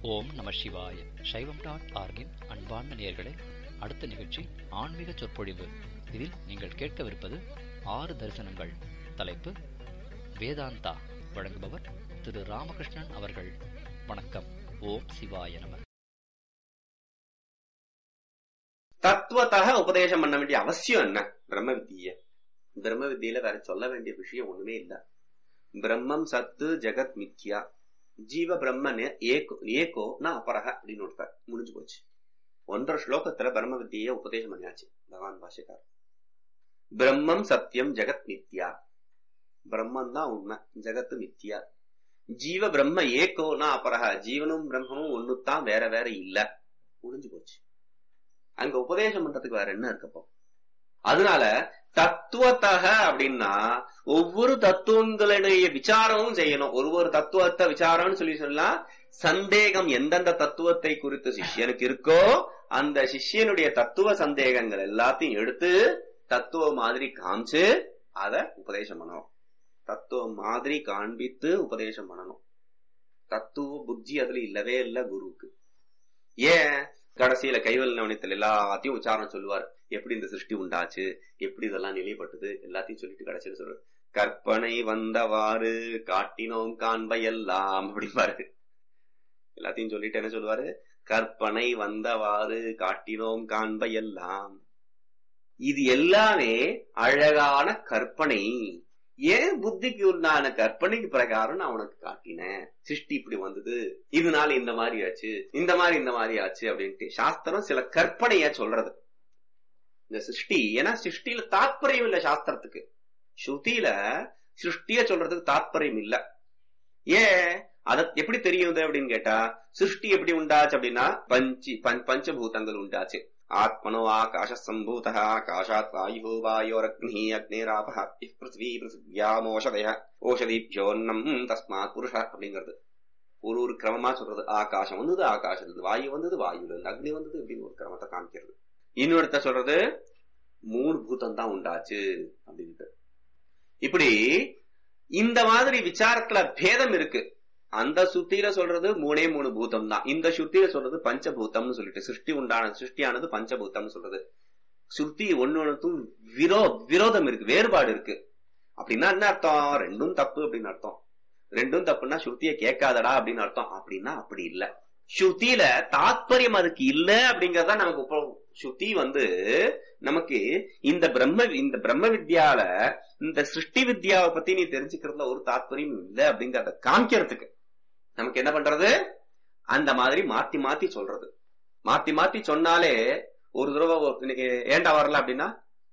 ஓம் நம சிவாய சைவம் டாட் ஆர்கின் அன்பார்ந்த நேயர்களே அடுத்த நிகழ்ச்சி ஆன்மீக சொற்பொழிவு இதில் நீங்கள் கேட்கவிருப்பது ஆறு தரிசனங்கள் தலைப்பு வேதாந்தா வழங்குபவர் திரு ராமகிருஷ்ணன் அவர்கள் வணக்கம் ஓம் சிவாய நம தத்துவத்தாக உபதேசம் பண்ண வேண்டிய அவசியம் என்ன பிரம்ம வித்திய பிரம்ம வித்தியில வேற சொல்ல வேண்டிய விஷயம் ஒண்ணுமே இல்ல பிரம்மம் சத்து ஜெகத் மித்யா ஜீவ பிரம்மன் ஏகோ ஏகோ நான் அபரக அப்படின்னு ஒருத்தர் முடிஞ்சு போச்சு ஒன்றரை ஸ்லோகத்துல பிரம்ம வித்தியை உபதேசம் பண்ணியாச்சு பகவான் பாஷக்கார் பிரம்மம் சத்தியம் ஜெகத் மித்யா பிரம்மம் தான் உண்மை ஜெகத்து மித்யா ஜீவ பிரம்ம ஏகோ நான் அபரக ஜீவனும் பிரம்மமும் ஒண்ணுதான் வேற வேற இல்ல முடிஞ்சு போச்சு அங்க உபதேசம் பண்றதுக்கு வேற என்ன இருக்கப்போ அதனால தத்துவத்தக அப்படின்னா ஒவ்வொரு தத்துவங்களுடைய விசாரமும் செய்யணும் ஒரு ஒரு தத்துவத்தை விசாரம்னு சொல்லி சொன்னா சந்தேகம் எந்தெந்த தத்துவத்தை குறித்து சிஷ்யனுக்கு இருக்கோ அந்த சிஷ்யனுடைய தத்துவ சந்தேகங்கள் எல்லாத்தையும் எடுத்து தத்துவ மாதிரி காமிச்சு அத உபதேசம் பண்ணணும் தத்துவம் மாதிரி காண்பித்து உபதேசம் பண்ணணும் தத்துவ புத்தி அதுல இல்லவே இல்ல குருவுக்கு ஏன் கடைசியில கைவல் நவனித்தல் எல்லாத்தையும் உச்சாரணம் சொல்லுவார் எப்படி இந்த சிருஷ்டி உண்டாச்சு எப்படி இதெல்லாம் நிலைப்பட்டது எல்லாத்தையும் சொல்லிட்டு கடைசியில சொல்றாரு கற்பனை வந்தவாறு காட்டினோம் காண்பையெல்லாம் அப்படிம்பாரு எல்லாத்தையும் சொல்லிட்டு என்ன சொல்லுவாரு கற்பனை வந்தவாறு காட்டினோம் காண்பையெல்லாம் இது எல்லாமே அழகான கற்பனை ஏன் புத்திக்கு உண்டான கற்பனைக்கு பிரகாரம் நான் உனக்கு காட்டினேன் சிருஷ்டி இப்படி வந்தது இதனால இந்த மாதிரி ஆச்சு இந்த மாதிரி இந்த மாதிரி ஆச்சு அப்படின்ட்டு சாஸ்திரம் சில கற்பனைய சொல்றது இந்த சிருஷ்டி ஏன்னா சிருஷ்டியில தாத்பரியம் இல்ல சாஸ்திரத்துக்கு ஸ்ருதியில சிருஷ்டிய சொல்றதுக்கு தாத்பரியம் இல்ல ஏன் அத எப்படி தெரியுது அப்படின்னு கேட்டா சிருஷ்டி எப்படி உண்டாச்சு அப்படின்னா பஞ்சி பஞ்சபூதங்கள் உண்டாச்சு ஆத்மனோ ஆகாஷ சம்பூத ஆகாஷாத் வாயு வாயோரக்னி அக்னேராப பிருத்வி பிருத்வியாமோஷதய ஓஷதிபியோன்னம் தஸ்மாத் புருஷ அப்படிங்கிறது ஒரு ஒரு கிரமமா சொல்றது ஆகாசம் வந்தது ஆகாசம் இருந்து வாயு வந்தது வாயுல இருந்து அக்னி வந்தது அப்படின்னு ஒரு கிரமத்தை காமிக்கிறது இன்னொருத்த சொல்றது மூணு பூதம் தான் உண்டாச்சு அப்படின்ட்டு இப்படி இந்த மாதிரி விசாரத்துல பேதம் இருக்கு அந்த சுத்தியில சொல்றது மூணே மூணு பூதம் தான் இந்த சுத்தியில சொல்றது பஞ்சபூதம்னு சொல்லிட்டு சிருஷ்டி உண்டான சிருஷ்டியானது பஞ்சபூதம்னு சொல்றது சுத்தி ஒன்னு ஒன்னுக்கும் விரோ விரோதம் இருக்கு வேறுபாடு இருக்கு அப்படின்னா என்ன அர்த்தம் ரெண்டும் தப்பு அப்படின்னு அர்த்தம் ரெண்டும் தப்புன்னா ஸ்ருதிய கேட்காதடா அப்படின்னு அர்த்தம் அப்படின்னா அப்படி இல்ல ஸ்ருதியில தாத்பரியம் அதுக்கு இல்ல அப்படிங்கறத நமக்கு ஸ்ருதி வந்து நமக்கு இந்த பிரம்ம இந்த பிரம்ம வித்யால இந்த சிருஷ்டி வித்யாவை பத்தி நீ தெரிஞ்சுக்கிறதுல ஒரு தாத்பரியம் இல்ல அப்படிங்கறத காமிக்கிறதுக்கு நமக்கு என்ன பண்றது அந்த மாதிரி மாத்தி மாத்தி சொல்றது மாத்தி மாத்தி சொன்னாலே ஒரு தடவை இன்னைக்கு ஏண்டா வரல அப்படின்னா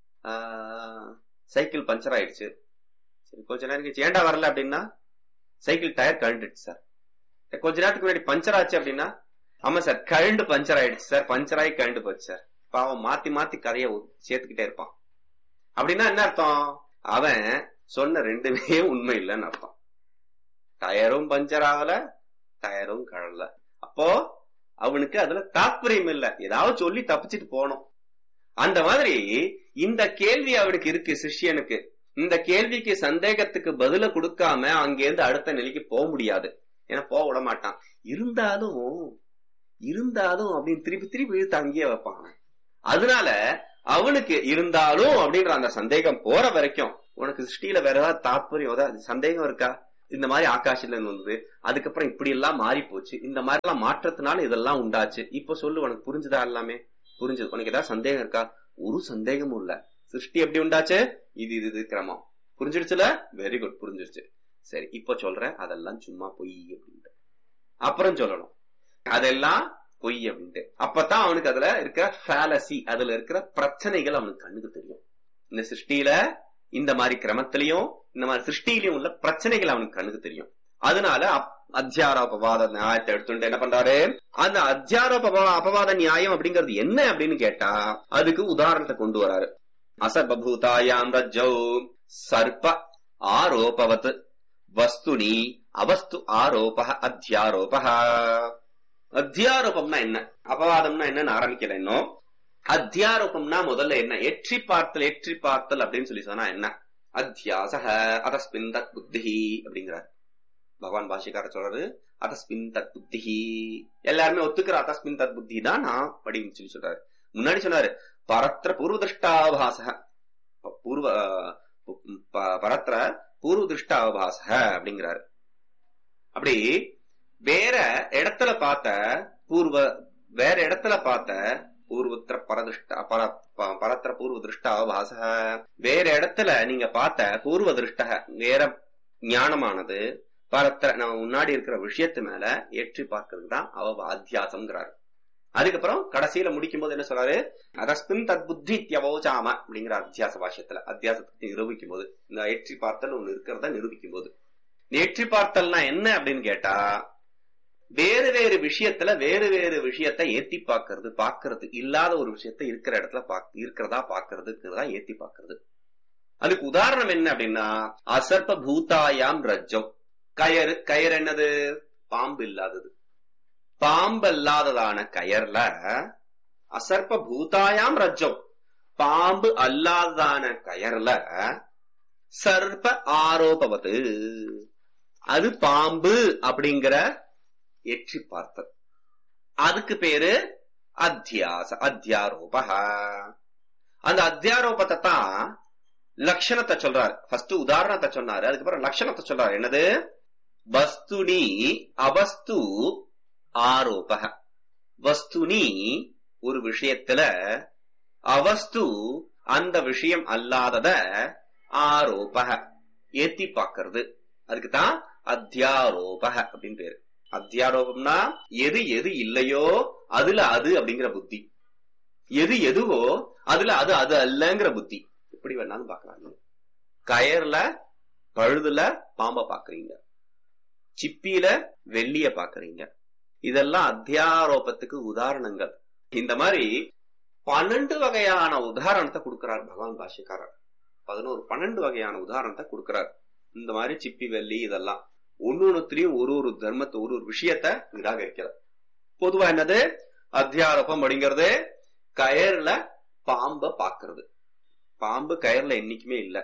சைக்கிள் பஞ்சர் ஆயிடுச்சு சரி கொஞ்ச நேரம் கழிச்சு ஏண்டா வரல அப்படின்னா சைக்கிள் டயர் கழண்டுச்சு சார் கொஞ்ச நேரத்துக்கு முன்னாடி பஞ்சர் ஆச்சு அப்படின்னா ஆமா சார் கழண்டு பஞ்சர் ஆயிடுச்சு சார் பஞ்சர் ஆகி கழண்டு போச்சு சார் பாவம் மாத்தி மாத்தி கதைய சேர்த்துக்கிட்டே இருப்பான் அப்படின்னா என்ன அர்த்தம் அவன் சொன்ன ரெண்டுமே உண்மை இல்லைன்னு அர்த்தம் டயரும் பஞ்சர் ஆகல டயரும் கழல அப்போ அவனுக்கு அதுல தாத்பரியம் இல்ல ஏதாவது சொல்லி தப்பிச்சுட்டு போனோம் அந்த மாதிரி இந்த கேள்வி அவனுக்கு இருக்கு சிஷ்யனுக்கு இந்த கேள்விக்கு சந்தேகத்துக்கு பதில கொடுக்காம அங்கேருந்து அடுத்த நிலைக்கு போக முடியாது ஏன்னா போக விட மாட்டான் இருந்தாலும் இருந்தாலும் அப்படின்னு திருப்பி திருப்பி இழுத்து அங்கேயே வைப்பான் அதனால அவனுக்கு இருந்தாலும் அப்படின்ற அந்த சந்தேகம் போற வரைக்கும் உனக்கு சிருஷ்டியில வேற ஏதாவது தாத்பரியம் ஏதாவது சந்தேகம் இருக்கா இந்த மாதிரி ஆகாஷில வந்தது அதுக்கப்புறம் இப்படி எல்லாம் மாறி போச்சு இந்த மாதிரி எல்லாம் மாற்றத்தினால இதெல்லாம் உண்டாச்சு இப்ப சொல்லு உனக்கு புரிஞ்சுதா எல்லாமே புரிஞ்சது உனக்கு ஏதாவது சந்தேகம் இருக்கா ஒரு சந்தேகமும் இல்ல சிருஷ்டி எப்படி உண்டாச்சு இது இது இது கிரமம் புரிஞ்சிடுச்சுல வெரி குட் புரிஞ்சிருச்சு சரி இப்ப சொல்றேன் அதெல்லாம் சும்மா பொய் அப்படின்ட்டு அப்புறம் சொல்லணும் அதெல்லாம் பொய் அப்படின்ட்டு அப்பதான் அவனுக்கு அதுல இருக்கிற ஃபேலசி அதுல இருக்கிற பிரச்சனைகள் அவனுக்கு கண்ணுக்கு தெரியும் இந்த சிருஷ்டியில இந்த மாதிரி கிரமத்திலையும் இந்த மாதிரி சிருஷ்டியிலையும் உள்ள பிரச்சனைகள் அவனுக்கு கண்ணுக்கு தெரியும் அதனால அத்தியாரோபவாத நியாயத்தை எடுத்துட்டு என்ன பண்றாரு அந்த அத்தியாரோப அபவாத நியாயம் அப்படிங்கிறது என்ன அப்படின்னு கேட்டா அதுக்கு உதாரணத்தை கொண்டு வராரு அசர்பூதாயாம் ரஜ்ஜௌ சர்ப்ப ஆரோபவத் வஸ்துனி அவஸ்து ஆரோப அத்தியாரோப அத்தியாரோபம்னா என்ன அபவாதம்னா என்னன்னு ஆரம்பிக்கல இன்னும் அத்தியாரோபம்னா முதல்ல என்ன எற்றி பார்த்தல் எற்றி பார்த்தல் அப்படின்னு சொல்லி சொன்னா என்ன அத்தியாசக அதஸ்மின் தத் புத்தி அப்படிங்கிறார் பகவான் பாஷிக்கார சொல்றாரு அதஸ்மின் தத் புத்தி எல்லாருமே ஒத்துக்கிற அதஸ்மின் தத் புத்தி தான் நான் அப்படின்னு சொல்லி சொல்றாரு முன்னாடி சொன்னாரு பரத்திர பூர்வ திருஷ்டாபாச பூர்வ ப- பரத்திர பூர்வ திருஷ்டாபாச அப்படிங்கிறாரு அப்படி வேற இடத்துல பார்த்த பூர்வ வேற இடத்துல பார்த்த பூர்வத்திர பரதிருஷ்ட பர ப- பரத்திர பூர்வ திருஷ்டாபாச வேற இடத்துல நீங்க பார்த்த பூர்வ திருஷ்ட வேற ஞானமானது பரத்திர நம்ம முன்னாடி இருக்கிற விஷயத்து மேல ஏற்றி பார்க்கிறது தான் அவ அத்தியாசம்ங்கிறாரு அதுக்கப்புறம் கடைசியில முடிக்கும் போது என்ன சொல்றாரு அதஸ்மின் தத் புத்தி தியவோச்சாம அப்படிங்கிற அத்தியாச பாஷ்யத்துல அத்தியாசத்தை நிரூபிக்கும் போது இந்த ஏற்றி பார்த்தல் ஒண்ணு இருக்கிறத நிரூபிக்கும் போது ஏற்றி பார்த்தல்னா என்ன அப்படின்னு கேட்டா வேறு வேறு விஷயத்துல வேறு வேறு விஷயத்தை ஏத்தி பார்க்கிறது பார்க்கிறது இல்லாத ஒரு விஷயத்தை இருக்கிற இடத்துல பாக் இருக்கிறதா பார்க்கறதுங்கிறதா ஏத்தி பார்க்கிறது அதுக்கு உதாரணம் என்ன அப்படின்னா அசர்ப்ப பூதாயாம் ரஜ்ஜம் கயறு கயர் என்னது பாம்பு இல்லாதது பாம்பு இல்லாததான கயர்ல அசர்ப்ப பூதாயாம் ரஜ்ஜம் பாம்பு அல்லாததான கயர்ல சர்ப்ப ஆரோபவது அது பாம்பு அப்படிங்கிற எற்றி பார்த்தல் அதுக்கு பேரு அத்தியாச அத்தியாரோப அந்த அத்தியாரோபத்தை தான் லட்சணத்தை சொல்றாரு ஃபர்ஸ்ட் உதாரணத்தை சொன்னாரு அதுக்கப்புறம் லட்சணத்தை சொல்றாரு என்னது வஸ்துனி அவஸ்து ஆரோப வஸ்துனி ஒரு விஷயத்துல அவஸ்து அந்த விஷயம் அல்லாதத ஆரோப ஏத்தி பார்க்கிறது அதுக்கு தான் அத்தியாரோப அப்படின்னு பேரு அத்தியாரோபம்னா எது எது இல்லையோ அதுல அது அப்படிங்கிற புத்தி எது எதுவோ அதுல அது அது அல்லங்கிற புத்தி எப்படி வேணாலும் பாக்கலாம் கயர்ல பழுதுல பாம்ப பாக்குறீங்க சிப்பியில வெள்ளிய பாக்குறீங்க இதெல்லாம் அத்தியாரோபத்துக்கு உதாரணங்கள் இந்த மாதிரி பன்னெண்டு வகையான உதாரணத்தை கொடுக்கிறார் பகவான் பாஷ்யக்காரர் பதினோரு பன்னெண்டு வகையான உதாரணத்தை கொடுக்கிறார் இந்த மாதிரி சிப்பி வெள்ளி இதெல்லாம் ஒன்னு ஒண்ணுத்திலயும் ஒரு ஒரு தர்மத்தை ஒரு ஒரு விஷயத்த நிராகரிக்கிறார் பொதுவா என்னது அத்தியாரோபம் அப்படிங்கிறது கயர்ல பாம்ப பாக்குறது பாம்பு கயர்ல என்னைக்குமே இல்ல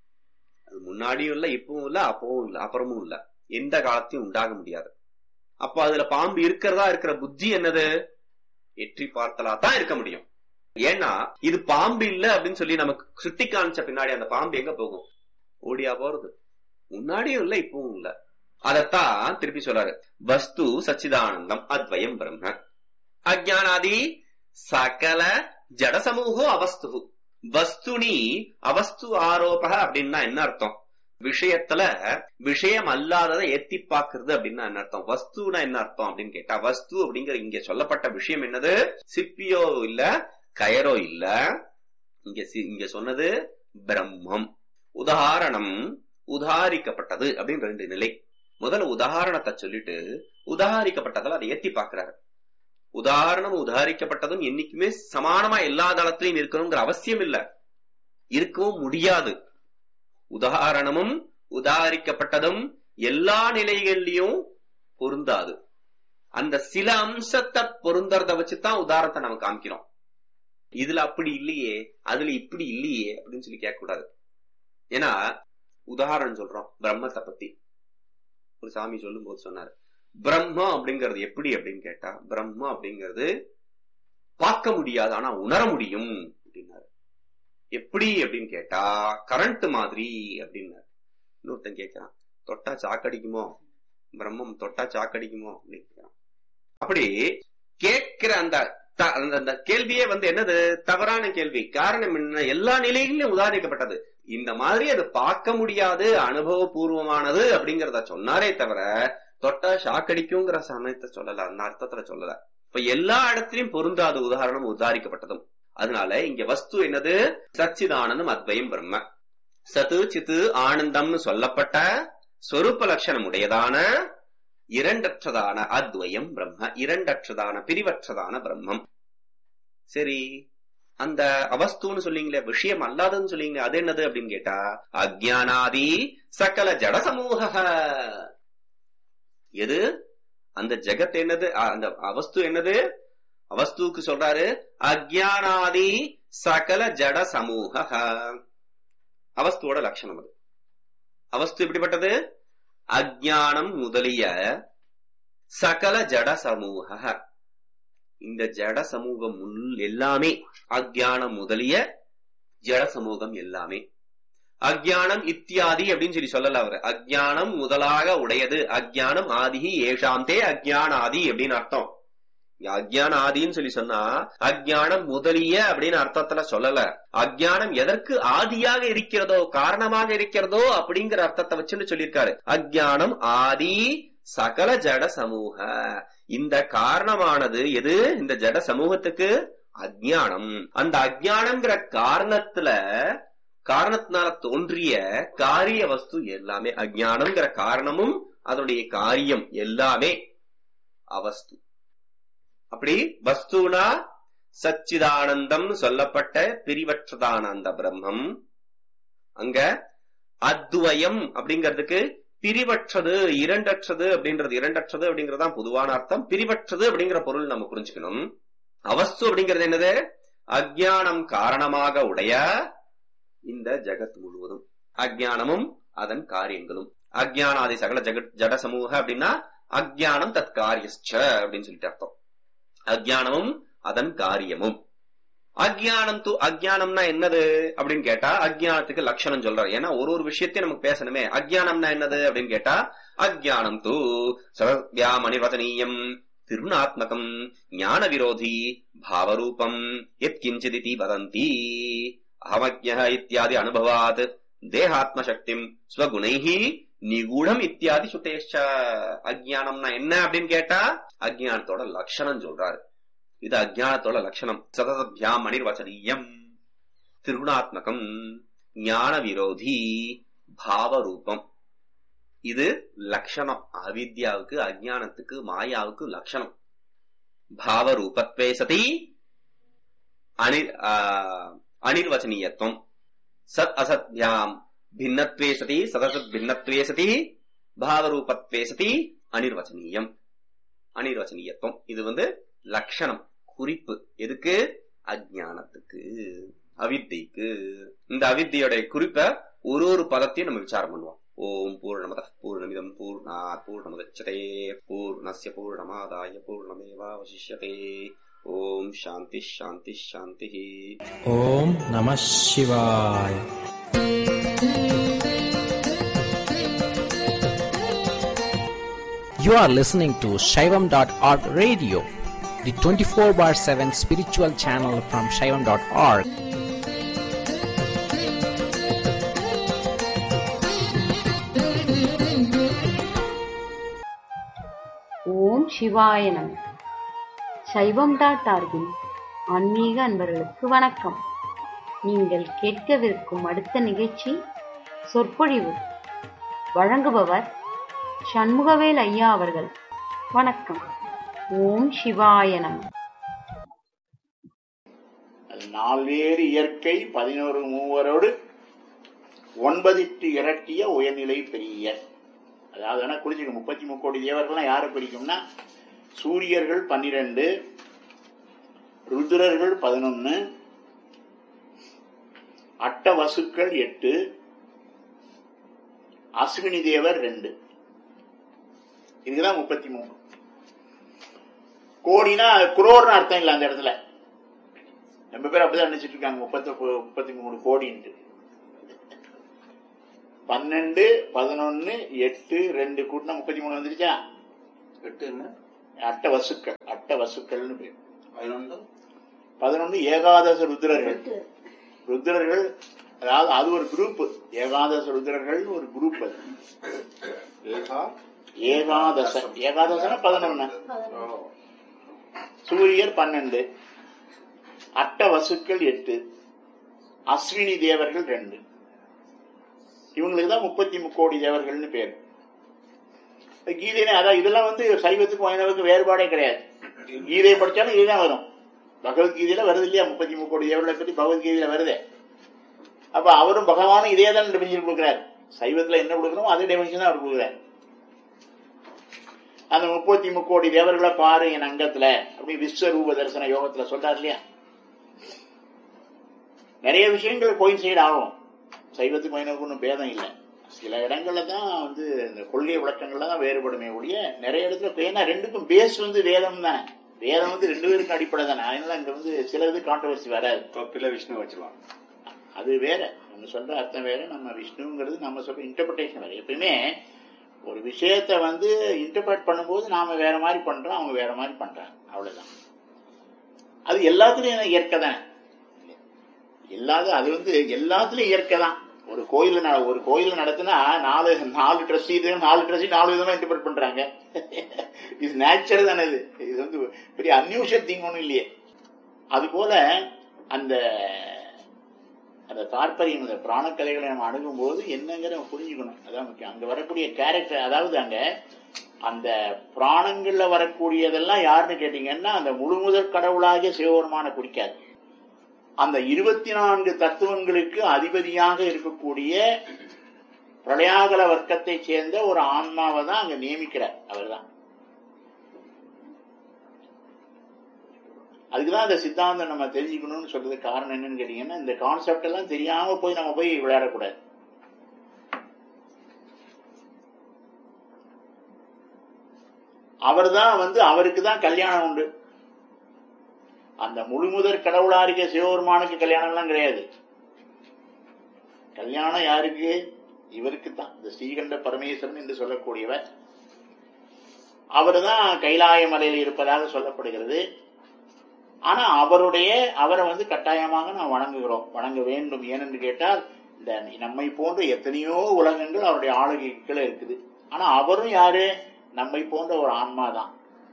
அது முன்னாடியும் இல்ல இப்பவும் இல்ல அப்பவும் இல்ல அப்புறமும் இல்ல எந்த காலத்தையும் உண்டாக முடியாது அப்ப அதுல பாம்பு இருக்கிறதா இருக்கிற புத்தி என்னது எற்றி பார்த்தலா தான் இருக்க முடியும் ஏன்னா இது பாம்பு இல்ல அப்படின்னு சொல்லி நமக்கு சுட்டி காமிச்ச பின்னாடி அந்த பாம்பு எங்க போகும் ஓடியா போறது முன்னாடியும் இல்ல இப்பவும் இல்ல அதத்தான் திருப்பி சொல்றாரு வஸ்து சச்சிதானந்தம் அத்வயம் பிரம்ம அஜானாதி சகல ஜட சமூகோ அவஸ்து வஸ்துனி அவஸ்து ஆரோப அப்படின்னா என்ன அர்த்தம் விஷயத்துல விஷயம் அல்லாததை எத்தி பாக்குறது அப்படின்னா என்ன அர்த்தம் வஸ்துனா என்ன அர்த்தம் அப்படின்னு கேட்டா வஸ்து அப்படிங்கிற இங்க சொல்லப்பட்ட விஷயம் என்னது சிப்பியோ இல்ல கயரோ இல்ல இங்க சி- இங்க சொன்னது பிரம்மம் உதாரணம் உதாரிக்கப்பட்டது அப்படின்னு ரெண்டு நிலை முதல்ல உதாரணத்தை சொல்லிட்டு உதாரிக்கப்பட்டதில் அதை ஏத்தி பாக்குறாரு உதாரணம் உதாரிக்கப்பட்டதும் என்னைக்குமே சமானமா எல்லா தளத்திலையும் இருக்கணுங்கிற அவசியம் இல்ல இருக்கவும் முடியாது உதாரணமும் உதாரிக்கப்பட்டதும் எல்லா நிலைகள்லயும் பொருந்தாது அந்த சில அம்சத்தை பொருந்தறத வச்சுதான் உதாரணத்தை நம்ம காமிக்கிறோம் இதுல அப்படி இல்லையே அதுல இப்படி இல்லையே அப்படின்னு சொல்லி கேட்க கூடாது ஏன்னா உதாரணம் சொல்றோம் பிரம்மத்தை பத்தி ஒரு சாமி சொல்லும் போது சொன்னாரு பிரம்மம் அப்படிங்கிறது எப்படி அப்படின்னு கேட்டா பிரம்மம் அப்படிங்கிறது பார்க்க முடியாது ஆனா உணர முடியும் அப்படின்னாரு எப்படி அப்படின்னு கேட்டா கரண்ட் மாதிரி அப்படின்னாரு இன்னொருத்தன் கேட்கிறான் தொட்டா சாக்கடிக்குமோ பிரம்மம் தொட்டா சாக்கடிக்குமோ அப்படின்னு கேட்கிறான் அப்படி கேட்கிற அந்த த- அந்த அந்த கேள்வியே வந்து என்னது தவறான கேள்வி காரணம் என்ன எல்லா நிலைகளிலும் உதாரிக்கப்பட்டது இந்த மாதிரி அது பார்க்க முடியாது அனுபவபூர்வமானது அப்படிங்கறத சொன்னாரே தவிர தொட்டா ஷாக்கடிக்குங்கிற சமயத்தை சொல்லல அந்த அர்த்தத்துல சொல்லல இப்ப எல்லா இடத்திலும் பொருந்தாத உதாரணம் உதாரிக்கப்பட்டதும் அதனால இங்க வஸ்து என்னது சச்சிதானந்தம் அத்வயம் பிரம்ம சத்து சித்து ஆனந்தம்னு சொல்லப்பட்ட சொரூப லட்சணம் உடையதான இரண்டற்றதான அத்வயம் பிரம்ம இரண்டற்றதான பிரிவற்றதான பிரம்மம் சரி அந்த அவஸ்துன்னு சொல்லிங்களே விஷயம் அல்லாதன்னு சொல்லிங்களே அது என்னது அப்படின்னு கேட்டா அஜானாதி சகல ஜட சமூக எது அந்த ஜெகத் என்னது அ- அந்த அவஸ்து என்னது அவஸ்துக்கு சொல்றாரு அஜானாதி சகல ஜட சமூக அவஸ்துவோட லட்சணம் அது அவஸ்து எப்படிப்பட்டது அஜானம் முதலிய சகல ஜட சமூக இந்த ஜட சமூகம் முல்- எல்லாமே அஜ்ஞானம் முதலிய ஜட சமூகம் எல்லாமே அஜ்ஞானம் இத்தியாதி அப்படின்னு சொல்லி சொல்லல அவர் அஜ்ஞானம் முதலாக உடையது அஜ்ஞானம் ஆதிஹி ஏஷாந்தே அஜ்ஞானாதி அப்படின்னு அர்த்தம் இங்க அஜ்ஞான ஆதின்னு சொல்லி சொன்னா அஜ்ஞானம் முதலிய அப்படின்னு அர்த்தத்துல சொல்லல அஜ்ஞானம் எதற்கு ஆதியாக இருக்கிறதோ காரணமாக இருக்கிறதோ அப்படிங்கிற அர்த்தத்தை வச்சுன்னு சொல்லியிருக்காரு அஜ்ஞானம் ஆதி சகல ஜட சமூக இந்த காரணமானது எது இந்த ஜட சமூகத்துக்கு அஜ்ஞானம் அந்த அஜ்ஞானம்ங்கிற காரணத்துல காரணத்தினால தோன்றிய காரிய வஸ்து எல்லாமே அஜ்ஞானம்ங்கிற காரணமும் அதனுடைய காரியம் எல்லாமே அவஸ்து அப்படி வஸ்துனா சச்சிதானந்தம் சொல்லப்பட்ட பிரிவற்றதான அந்த பிரம்மம் அங்க அத்வயம் அப்படிங்கிறதுக்கு பிரிவற்றது இரண்டற்றது அப்படின்றது இரண்டற்றது அப்படிங்கறதுதான் பொதுவான அர்த்தம் பிரிவற்றது அப்படிங்கிற பொருள் நம்ம புரிஞ்சுக்கணும் அவஸ்து அப்படிங்கிறது என்னது அஜ்ஞானம் காரணமாக உடைய இந்த ஜகத் முழுவதும் அஜ்ஞானமும் அதன் காரியங்களும் அஜ்ஞானாதி சகல ஜகத் ஜட சமூக அப்படின்னா அஜ்ஞானம் தத் காரியஸ்ச அப்படின்னு சொல்லிட்டு அர்த்தம் அஜ்ஞானமும் அதன் காரியமும் அஜ்ஞானம் து அஜ்ஞானம்னா என்னது அப்படின்னு கேட்டா அஜ்ஞானத்துக்கு லட்சணம் சொல்றாரு ஏன்னா ஒரு ஒரு விஷயத்தையும் நமக்கு பேசணுமே அஜ்ஞானம்னா என்னது அப்படின்னு கேட்டா அஜ்ஞானம் தூ சரத்யாமணிவதனீயம் திருநாத்மகம் ஞான விரோதி பாவரூபம் எத் கிஞ்சிதி வதந்தி அகமஜ்ஞ இத்தியாதி அனுபவாத் தேகாத்மசக்திம் ஸ்வகுணைஹி நிகூடம் இத்தியாதி சுத்தேஷ்ச அஜ்ஞானம்னா என்ன அப்படின்னு கேட்டா அஜ்ஞானத்தோட லட்சணம் சொல்றாரு இது அஜ்ஞானத்தோட லட்சணம் சதசத்யாம் அனிர்வச்சனீயம் திருகுணாத்மகம் ஞான விரோதி பாவரூபம் இது லட்சணம் அவித்யாவுக்கு அஜ்ஞானத்துக்கு மாயாவுக்கு லட்சணம் பாவரூபத்வே சதி அனிர் அனிர்வச்சனீயத்துவம் சத் அசத்யாம் भिन्नत्वे सति सदसत् भिन्नत्वे सति பாவரூபத்வே சதி அனிர்வச்சனீயம் அனிர்வச்சனீயத்துவம் இது வந்து லட்சணம் குறிப்பு எதுக்கு அஜ்ஞானத்துக்கு அவித்தைக்கு இந்த அவித்தையோட குறிப்பை ஒரு ஒரு பதத்தையும் நம்ம விசாரம் பண்ணுவோம் ஓம் பூர்ணமத பூர்ணமிதம் பூர்ணாத் பூர்ணமுதச்சதே பூர்ணஸ்ய பூர்ணமாதாய பூர்ணமேவாவசிஷ்யதே ஓம் சாந்தி சாந்தி சாந்தி ஓம் நம சிவாய் You are listening to Shaivam.org radio, the 24 bar 7 spiritual channel from Shaivam.org. ஓம் சிவாய நம சைவம் டாட் ஆர்கின் ஆன்மீக அன்பர்களுக்கு வணக்கம் நீங்கள் கேட்கவிருக்கும் அடுத்த நிகழ்ச்சி சொற்பொழிவு வழங்குபவர் சண்முகவேல் ஐயா அவர்கள் வணக்கம் ஓம் சிவாய நம நால்வேறு இயற்கை பதினோரு மூவரோடு ஒன்பதிட்டு இரட்டிய உயர்நிலை பெரிய அதாவது என்ன குறிச்சிக்க முப்பத்தி முக்கோடி தேவர்கள்லாம் யாரை பிரிக்கும்னா சூரியர்கள் பன்னிரண்டு ருத்ரர்கள் பதினொன்னு அட்டவசுக்கள் எட்டு அஸ்வினி தேவர் ரெண்டு இதுதான் முப்பத்தி மூணு கோடினா குரோர்னு அர்த்தம் இல்லை அந்த இடத்துல நம்ம பேர் அப்படிதான் நினைச்சிட்டு இருக்காங்க முப்பத்தி முப்பத்தி மூணு கோடின்ட்டு பன்னெண்டு பதினொன்னு எட்டு ரெண்டு கூட்டினா முப்பத்தி மூணு வந்துருச்சா எட்டு என்ன அட்ட வசுக்கள் அட்ட வசுக்கள்னு பேர் பதினொன்று பதினொன்னு ஏகாதச ருத்ரர்கள் ருத்ரர்கள் அதாவது அது ஒரு குரூப் ஏகாதச ருத்ரர்கள் ஒரு குரூப் அது ஏகா ஏகாதச ஏகாதசன பதினொன்னு சூரியர் பன்னெண்டு அட்ட வசுக்கள் எட்டு அஸ்வினி தேவர்கள் ரெண்டு இவங்களுக்கு தான் முப்பத்தி முக்கோடி தேவர்கள்னு பேர் கீதையில அதான் இதெல்லாம் வந்து சைவத்துக்கு வைணவுக்கு வேறுபாடே கிடையாது கீதையை படிச்சாலும் இதுதான் வரும் பகவத்கீதையில வருது இல்லையா முப்பத்தி முக்கோடி தேவர்களை பத்தி பகவத்கீதையில வருது அப்ப அவரும் பகவானும் இதே தான் டெபினிஷன் கொடுக்குறாரு சைவத்துல என்ன கொடுக்கணுமோ அதே டெபினிஷன் தான் அவர் கொடுக்குறாரு அந்த முப்பத்தி முக்கோடி தேவர்களை பாரு என் அங்கத்துல அப்படி விஸ்வரூப தரிசன யோகத்துல சொல்றாரு இல்லையா நிறைய விஷயங்கள் கோயின்சைடு ஆகும் சைவத்துக்கு வைணவுக்கு ஒன்றும் பேதம் இல்லை சில இடங்கள்ல தான் வந்து இந்த கொள்கை விளக்கங்கள்ல தான் வேறுபடுமே ஒழிய நிறைய இடத்துல ஏன்னா ரெண்டுக்கும் பேஸ் வந்து வேதம் தானே வேதம் வந்து ரெண்டு பேருக்கும் அடிப்படை தானே அதனால அங்க வந்து சில இது கான்ட்ரவர்சி வராது தொப்பில விஷ்ணு வச்சிருவாங்க அது வேற நம்ம சொல்ற அர்த்தம் வேற நம்ம விஷ்ணுங்கிறது நம்ம சொல்ற இன்டர்பிரேஷன் வேற எப்பயுமே ஒரு விஷயத்தை வந்து இன்டர்பிரேட் பண்ணும்போது நாம வேற மாதிரி பண்றோம் அவங்க வேற மாதிரி பண்றாங்க அவ்வளவுதான் அது எல்லாத்துலயும் இயற்கை தானே எல்லாது அது வந்து எல்லாத்துலயும் இயற்கை தான் ஒரு கோயில் ஒரு கோயில் நடத்தினா நாலு நாலு ட்ரெஸ் இது நாலு ட்ரெஸ் நாலு விதமா இன்டர்பிரட் பண்றாங்க இது நேச்சர் தானே இது இது வந்து பெரிய அன்யூஷியல் திங் ஒன்றும் இல்லையே அது போல அந்த அந்த தாற்பயம் இந்த பிராணக்கதைகளை நம்ம அணுகும்போது என்னங்கிற நம்ம புரிஞ்சுக்கணும் அதான் முக்கியம் அங்க வரக்கூடிய கேரக்டர் அதாவது அங்க அந்த பிராணங்கள்ல வரக்கூடியதெல்லாம் யாருன்னு கேட்டீங்கன்னா அந்த முழுமுதற் கடவுளாகிய சிவபெருமான குறிக்காது அந்த இருபத்தி நான்கு தத்துவங்களுக்கு அதிபதியாக இருக்கக்கூடிய பிரளயாகல வர்க்கத்தை சேர்ந்த ஒரு ஆன்மாவை தான் அங்க நியமிக்கிறார் அவர்தான் அதுக்குதான் அந்த சித்தாந்தம் நம்ம தெரிஞ்சுக்கணும்னு சொல்றது காரணம் என்னன்னு கேட்டீங்கன்னா இந்த கான்செப்ட் எல்லாம் தெரியாம போய் நம்ம போய் விளையாடக்கூடாது அவர் தான் வந்து அவருக்கு தான் கல்யாணம் உண்டு அந்த முழுமுதற் கடவுளா இருக்க சிவபெருமானுக்கு கல்யாணம் எல்லாம் கிடையாது கல்யாணம் யாருக்கு இவருக்கு தான் இந்த ஸ்ரீகண்ட பரமேஸ்வரன் என்று சொல்லக்கூடியவர் அவர் தான் கைலாய மலையில் இருப்பதாக சொல்லப்படுகிறது ஆனா அவருடைய அவரை வந்து கட்டாயமாக நாம் வணங்குகிறோம் வணங்க வேண்டும் ஏனென்று கேட்டால் இந்த நம்மை போன்ற எத்தனையோ உலகங்கள் அவருடைய ஆளுகைக்குள்ள இருக்குது ஆனா அவரும் யாரு நம்மை போன்ற ஒரு ஆன்மா தான்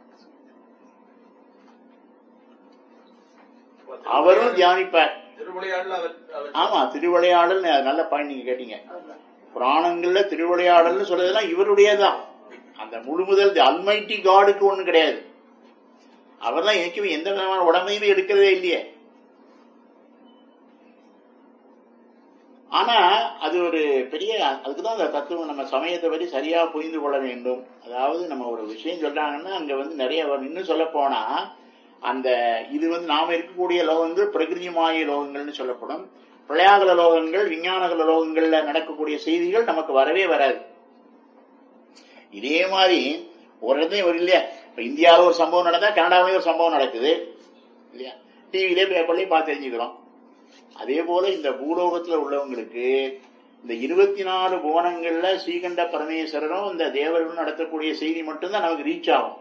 அவரும் தியானிப்பார் திருவிளையாடல அவர் அவர் ஆமா திருவிளையாடல் நல்ல பாயிண்ட் நீங்க கேட்டீங்க புராணங்கள்ல திருவிளையாடல்னு சொல்றதெல்லாம் இவருடையதான் அந்த முழுமுதல் அல்மைட்டி காடுக்கு ஒண்ணு கிடையாது அவர் தான் எனக்குமே எந்த விதமான உடம்பையுமே எடுக்கிறதே இல்லையே ஆனா அது ஒரு பெரிய அதுக்குதான் அந்த தத்துவம் நம்ம சமயத்தை பற்றி சரியா புரிந்து கொள்ள வேண்டும் அதாவது நம்ம ஒரு விஷயம் சொல்றாங்கன்னா அங்க வந்து நிறைய வரும். இன்னும் சொல்ல போனா அந்த இது வந்து நாம இருக்கக்கூடிய லோகங்கள் பிரகிருதி மாய லோகங்கள்னு சொல்லப்படும் பிரளயாகல லோகங்கள் விஞ்ஞானகல லோகங்கள்ல நடக்கக்கூடிய செய்திகள் நமக்கு வரவே வராது இதே மாதிரி ஒரு இடத்தையும் ஒரு இல்லையா இப்ப இந்தியாவில் ஒரு சம்பவம் நடந்தா கனடாவிலேயும் ஒரு சம்பவம் நடக்குது இல்லையா டிவிலே பேப்பர்லயும் பார்த்து தெரிஞ்சுக்கிறோம் அதே போல இந்த பூலோகத்துல உள்ளவங்களுக்கு இந்த இருபத்தி நாலு புவனங்கள்ல ஸ்ரீகண்ட பரமேஸ்வரரும் இந்த தேவர்களும் நடத்தக்கூடிய செய்தி மட்டும்தான் நமக்கு ரீச் ஆகும்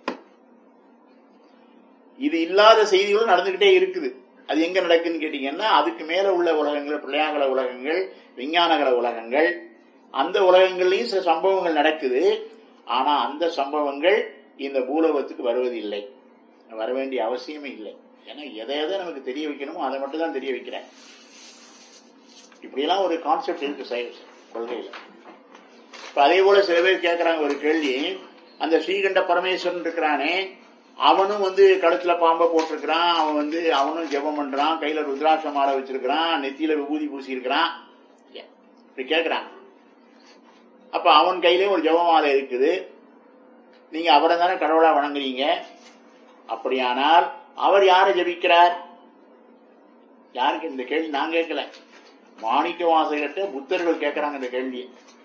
இது இல்லாத செய்திகளும் நடந்துகிட்டே இருக்குது அது எங்க நடக்குன்னு கேட்டீங்கன்னா அதுக்கு மேல உள்ள உலகங்கள் பிள்ளையாகல உலகங்கள் விஞ்ஞானகல உலகங்கள் அந்த உலகங்கள்லயும் சில சம்பவங்கள் நடக்குது ஆனா அந்த சம்பவங்கள் இந்த பூலோகத்துக்கு வருவதில்லை வர வேண்டிய அவசியமே இல்லை ஏன்னா எதை எதை நமக்கு தெரிய வைக்கணுமோ அதை மட்டும் தான் தெரிய வைக்கிறேன் இப்படியெல்லாம் ஒரு கான்செப்ட் இருக்கு சயின்ஸ் கொள்கையில இப்ப அதே போல சில பேர் கேட்கறாங்க ஒரு கேள்வி அந்த ஸ்ரீகண்ட பரமேஸ்வரன் இருக்கிறானே அவனும் வந்து கழுத்துல பாம்பை போட்டிருக்கிறான் அவன் வந்து அவனும் ஜெபம் பண்றான் கையில ருத்ராட்ச மாலை வச்சிருக்கிறான் நெத்தியில விபூதி பூசி இருக்கிறான் இப்படி கேட்கறான் அப்ப அவன் கையிலே ஒரு ஜெப மாலை இருக்குது நீங்க அவரை தானே கடவுளா வணங்குறீங்க அப்படியானால் அவர் யாரை ஜபிக்கிறார் யாருக்கு இந்த கேள்வி நான் கேட்கல மாணிக்க வாசகர்கிட்ட புத்தர்கள் கேட்கறாங்க இந்த கேள்வியை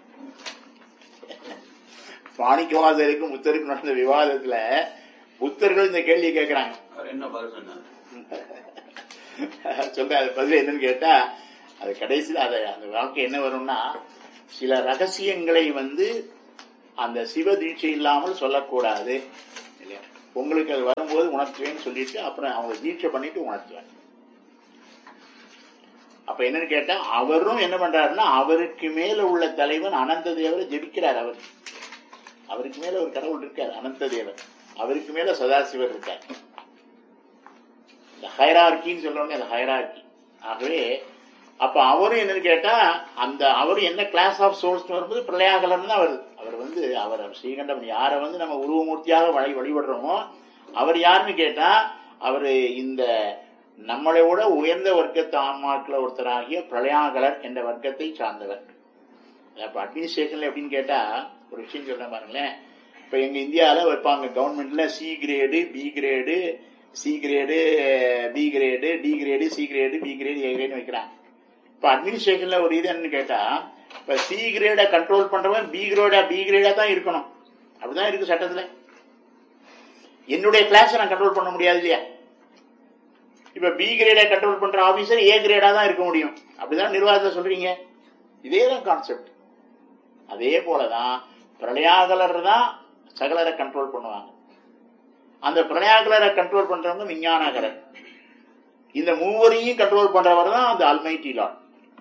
மாணிக்க வாசகருக்கும் புத்தருக்கும் நடந்த விவாதத்துல புத்தர்கள் இந்த கேள்வியை கேட்கறாங்க அவர் என்ன பதில் சொன்னார் சொல்ற அது பதில் என்னன்னு கேட்டா அது கடைசியில் அது அந்த வாக்கு என்ன வரும்னா சில ரகசியங்களை வந்து அந்த சிவ தீட்சை இல்லாமல் சொல்லக்கூடாது இல்லையா உங்களுக்கு அது வரும்போது உணர்த்துவேன்னு சொல்லிட்டு அப்புறம் அவங்க தீட்சை பண்ணிட்டு உணர்த்துவேன் அப்ப என்னன்னு கேட்டா அவரும் என்ன பண்றாருன்னா அவருக்கு மேல உள்ள தலைவன் அனந்த தேவரை ஜெபிக்கிறார் அவர் அவருக்கு மேல ஒரு கடவுள் இருக்கார் அனந்த தேவர் அவருக்கு மேல சதாசிவர் இருக்கார் இந்த ஹைரார்கின்னு சொல்றவங்க அந்த ஹைரார்கி ஆகவே அப்ப அவரும் என்னன்னு கேட்டா அந்த அவரும் என்ன கிளாஸ் ஆஃப் சோர்ஸ் வரும்போது பிரளயாகலன் தான் வருது அவர் வந்து அவர் ஸ்ரீகண்டம் யாரை வந்து நம்ம உருவமூர்த்தியாக வழி வழிபடுறோமோ அவர் யாருன்னு கேட்டா அவரு இந்த நம்மளை விட உயர்ந்த வர்க்கத்து ஆன்மாக்கள் ஒருத்தராகிய பிரளயாகலர் என்ற வர்க்கத்தை சார்ந்தவர் அப்ப அட்மினிஸ்ட்ரேஷன்ல எப்படின்னு கேட்டா ஒரு விஷயம் சொல்றேன் பாருங்களேன் இப்ப எங்க இந்தியாவில் வைப்பாங்க கவர்மெண்ட்ல C grade B grade C grade B grade D grade C grade B grade A grade வைக்கிறாங்க இப்ப அட்மினிஸ்ட்ரேஷன்ல ஒரு இது என்னன்னு கேட்டா இப்ப சி கிரேடை கண்ட்ரோல் பண்றவன் பி கிரேடா பி கிரேடா தான் இருக்கணும் அப்படிதான் இருக்கு சட்டத்துல என்னுடைய கிளாஸ் நான் கண்ட்ரோல் பண்ண முடியாது இல்லையா இப்ப பி கிரேடை கண்ட்ரோல் பண்ற ஆபீசர் ஏ கிரேடா தான் இருக்க முடியும் அப்படிதான் நிர்வாகத்துல சொல்றீங்க இதே தான் கான்செப்ட் அதே போலதான் பிரளயாகலர் தான் சகலரை கண்ட்ரோல் பண்ணுவாங்க அந்த பிரளயாகலரை கண்ட்ரோல் பண்றவங்க விஞ்ஞானகரர் இந்த மூவரையும் கண்ட்ரோல் பண்றவர் தான் அந்த அல்மைட்டி லார்ட்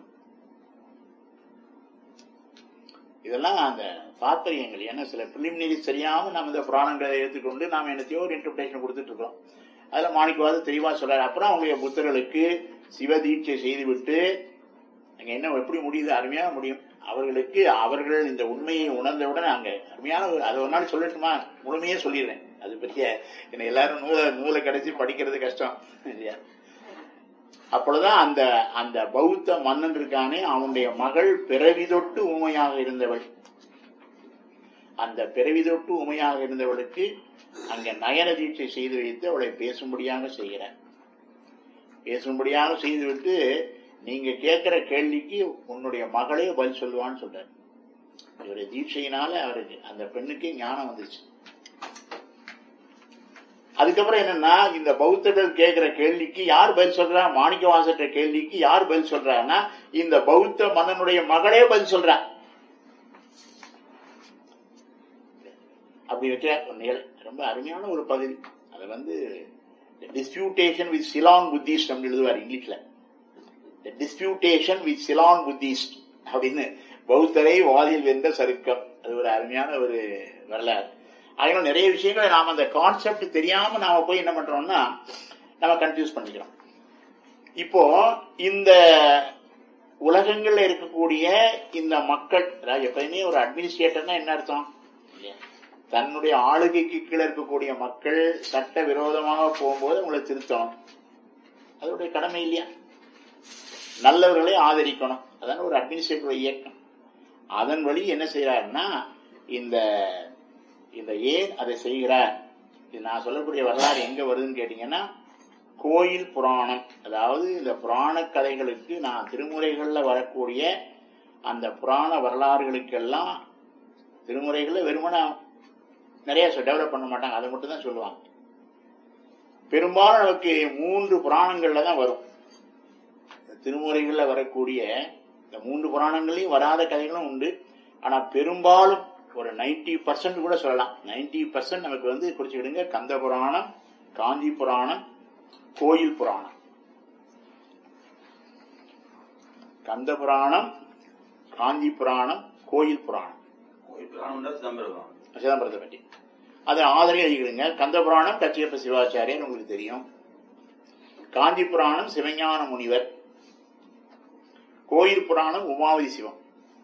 இதெல்லாம் அந்த தாற்பயங்கள் ஏன்னா சில பிலிமினரி தெரியாம நம்ம இந்த புராணங்களை எடுத்துக்கொண்டு நாம என்னத்தையோ ஒரு இன்டர்பிரேஷன் கொடுத்துட்டு இருக்கோம் அதுல மாணிக்கவாது தெளிவா சொல்றாரு அப்புறம் அவங்களுடைய புத்தர்களுக்கு சிவதீட்சை செய்துவிட்டு அங்க என்ன எப்படி முடியுது அருமையா முடியும் அவர்களுக்கு அவர்கள் இந்த உண்மையை உணர்ந்தவுடன் அங்க அருமையான ஒரு அதை ஒரு நாள் சொல்லட்டுமா முழுமையே சொல்லிடுறேன் அது பற்றிய என்ன எல்லாரும் நூலை நூலை கிடைச்சி படிக்கிறது கஷ்டம் இல்லையா அப்பொழுதுதான் அந்த அந்த பௌத்த மன்னன் இருக்கானே அவனுடைய மகள் பிறவி தொட்டு ஊமையாக இருந்தவள் அந்த பிறவி தொட்டு ஊமையாக இருந்தவளுக்கு அங்க நயன தீட்சை செய்து வைத்து அவளை பேசும்படியாக செய்கிறார் பேசும்படியாக செய்துவிட்டு நீங்க கேட்கிற கேள்விக்கு உன்னுடைய மகளே பதில் சொல்லுவான்னு சொல்றார் இவருடைய தீட்சையினால அவருக்கு அந்த பெண்ணுக்கு ஞானம் வந்துச்சு அதுக்கப்புறம் என்னன்னா இந்த பௌத்தர்கள் கேட்கிற கேள்விக்கு யார் பதில் சொல்றா மாணிக்க வாசற்ற கேள்விக்கு யார் பதில் சொல்றான்னா இந்த பௌத்த மன்னனுடைய மகளே பதில் சொல்றா அப்படி வைக்கிற ஒரு நிகழ் ரொம்ப அருமையான ஒரு பகுதி அதை வந்து டிஸ்பியூட்டேஷன் வித் சிலான் புத்திஸ்ட் அப்படின்னு எழுதுவார் இங்கிலீஷ்ல டிஸ்பியூட்டேஷன் வித் சிலான் புத்திஸ்ட் அப்படின்னு பௌத்தரை வாதில் வென்ற சருக்கம் அது ஒரு அருமையான ஒரு வரலாறு அதனால நிறைய விஷயங்களை நாம அந்த கான்செப்ட் தெரியாம நாம போய் என்ன பண்றோம்னா நம்ம கன்ஃபியூஸ் பண்ணிக்கிறோம் இப்போ இந்த உலகங்கள்ல இருக்கக்கூடிய இந்த மக்கள் அதாவது எப்பயுமே ஒரு அட்மினிஸ்ட்ரேட்டர்னா என்ன அர்த்தம் தன்னுடைய ஆளுகைக்கு கீழே இருக்கக்கூடிய மக்கள் சட்ட விரோதமாக போகும்போது அவங்களை திருத்தணும் அதோடைய கடமை இல்லையா நல்லவர்களை ஆதரிக்கணும் அதான ஒரு அட்மினிஸ்ட்ரேட்டிவ் இயக்கம் அதன் வழி என்ன செய்யறாருன்னா இந்த இந்த ஏன் அதை செய்கிறார் இது நான் சொல்லக்கூடிய வரலாறு எங்க வருதுன்னு கேட்டீங்கன்னா கோயில் புராணம் அதாவது இந்த புராண கதைகளுக்கு நான் திருமுறைகள்ல வரக்கூடிய அந்த புராண வரலாறுகளுக்கெல்லாம் திருமுறைகள்ல வெறுமனா நிறைய டெவலப் பண்ண மாட்டாங்க அதை மட்டும் தான் சொல்லுவாங்க பெரும்பாலும் நமக்கு மூன்று புராணங்கள்ல தான் வரும் திருமுறைகள்ல வரக்கூடிய இந்த மூன்று புராணங்களையும் வராத கதைகளும் உண்டு ஆனா பெரும்பாலும் ஒரு நைன்டி பர்சன்ட் கூட சொல்லலாம் நைன்டி பர்சன்ட் நமக்கு வந்து குறிச்சுக்கிடுங்க கந்த புராணம் காஞ்சி புராணம் கோயில் புராணம் கந்த புராணம் காஞ்சி புராணம் கோயில் புராணம் புராணம்னா சிதம்பரம் சிதம்பரத்தை பற்றி அதை ஆதரவு எழுதிக்கிடுங்க கந்த புராணம் கச்சியப்ப சிவாச்சாரியர் உங்களுக்கு தெரியும் காஞ்சி புராணம் சிவஞான முனிவர் கோயில் புராணம் உமாவதி சிவம்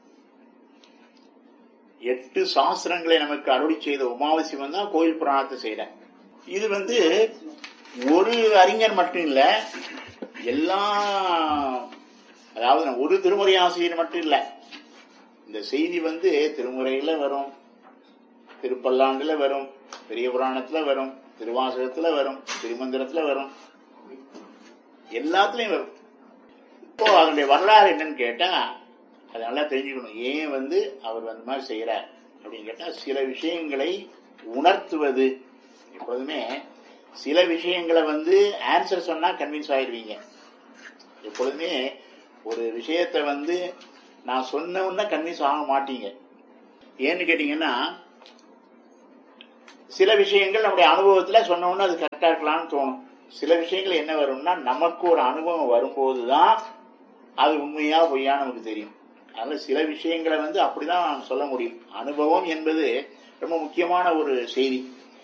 எட்டு சாஸ்திரங்களை நமக்கு அருளி செய்த உமாவதி சிவன் தான் கோயில் புராணத்தை செய்யற இது வந்து ஒரு அறிஞர் மட்டும் இல்ல எல்லா அதாவது ஒரு திருமுறை ஆசிரியர் மட்டும் இல்ல இந்த செய்தி வந்து திருமுறையில வரும் திருப்பல்லாண்டுல வரும் பெரிய புராணத்துல வரும் திருவாசகத்துல வரும் திருமந்திரத்துல வரும் எல்லாத்துலயும் வரும் இப்போ அதனுடைய வரலாறு என்னன்னு கேட்டா அது நல்லா தெரிஞ்சுக்கணும் ஏன் வந்து அவர் அந்த மாதிரி செய்யறார் அப்படின்னு கேட்டா சில விஷயங்களை உணர்த்துவது எப்பொழுதுமே சில விஷயங்களை வந்து ஆன்சர் சொன்னா கன்வின்ஸ் ஆயிடுவீங்க எப்பொழுதுமே ஒரு விஷயத்தை வந்து நான் சொன்ன உடனே கன்வின்ஸ் ஆக மாட்டீங்க ஏன்னு கேட்டீங்கன்னா சில விஷயங்கள் நம்முடைய அனுபவத்துல சொன்ன உடனே அது கரெக்டா இருக்கலாம்னு தோணும் சில விஷயங்கள் என்ன வரும்னா நமக்கு ஒரு அனுபவம் வரும்போதுதான் அது உண்மையா பொய்யா நமக்கு தெரியும் அதனால சில விஷயங்களை வந்து அப்படிதான் சொல்ல முடியும் அனுபவம் என்பது ரொம்ப முக்கியமான ஒரு செய்தி